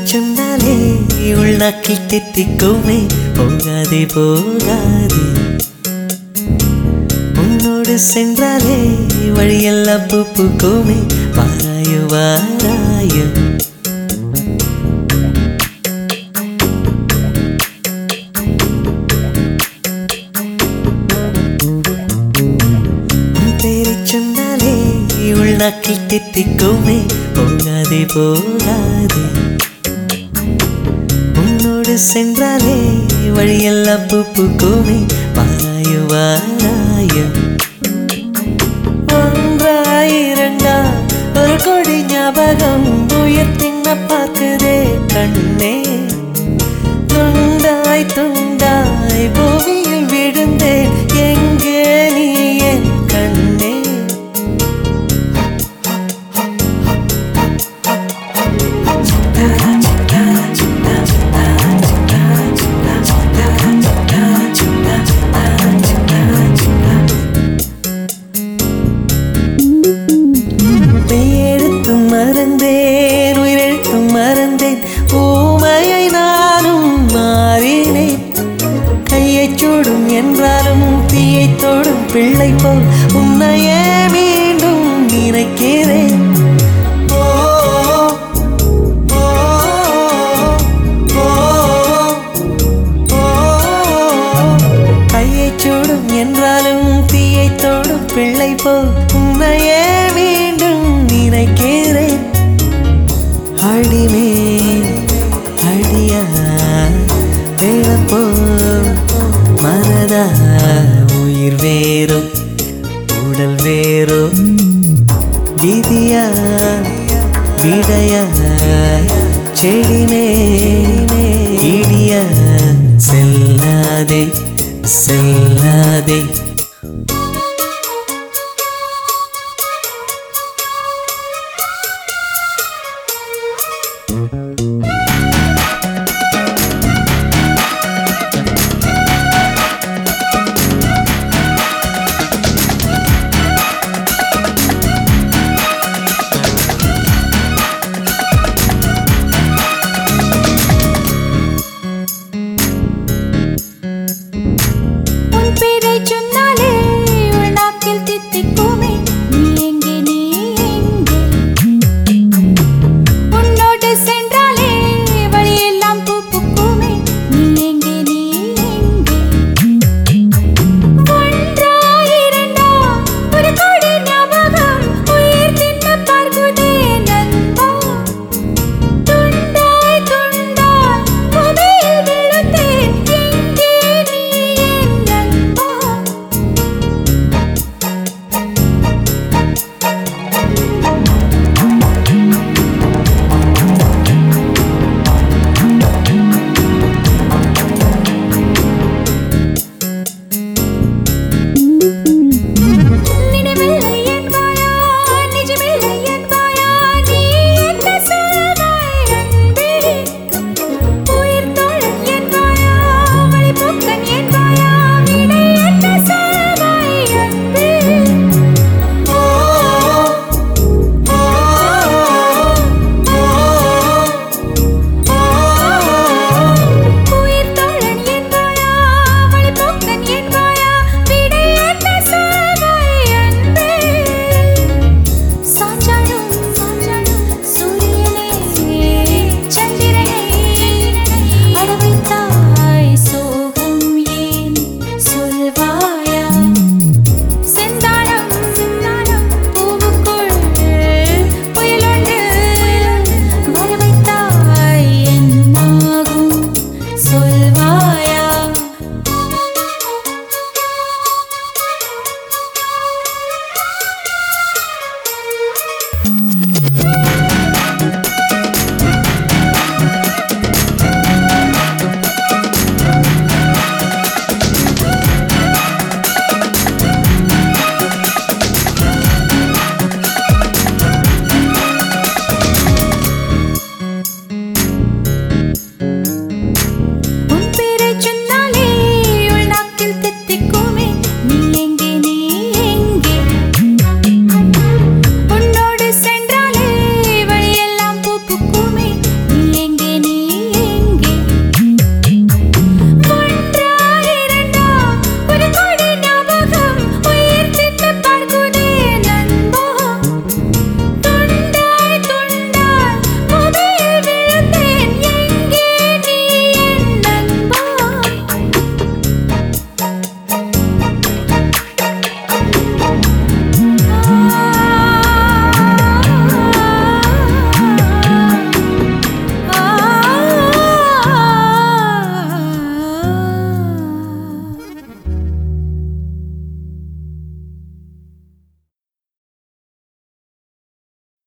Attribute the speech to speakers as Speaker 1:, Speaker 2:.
Speaker 1: சொன்னாலே உள்நாக்கில் தித்திக்குமே போகாதே போகாதே உன்னோடு சென்றாலே வழியெல்லாம் பூ பூக்குமே வாராயோ வாராயோ உன் பேரைச் சொன்னாலே உள்நாக்கில் தித்திக்குமே போகாதே போகாதே உன்னோடு சென்றாலே வழியெல்லாம் பூ பூக்குமே வாராயோ வாராயோ ஒன்றாயிரண்டா ஒரு கொடி ஞாபகம் உயிர் தின்ன பார்க்குதே கண்ணே துண்டாய் துண்டாய் பூமியில் விழுந்தேன் எங்கே நீ என் கண்ணே பெயெழுத்தும் மறந்தேன் உயிரெழுத்தும் மறந்தேன் ஊமையை நானும் மாறினேன் கையைச் சூடும் என்றாலும் தீயைத் தொடும் பிள்ளை போல் உன்னையே மீண்டும் நினைக்கிறேன் ஓ, ஓ, ஓ, ஓ, கையைச் சூடும் என்றாலும் தீயைத் தொடும் பிள்ளை போல் உன்னையே மீண்டும் நினைக்கிறேன் அடிமே அடியா வேளப்போ மனதா உயிர் வேறோ உடல் வேறோ விதியா விடையா செடிமே இடிய செல்லாதே செல்லாதே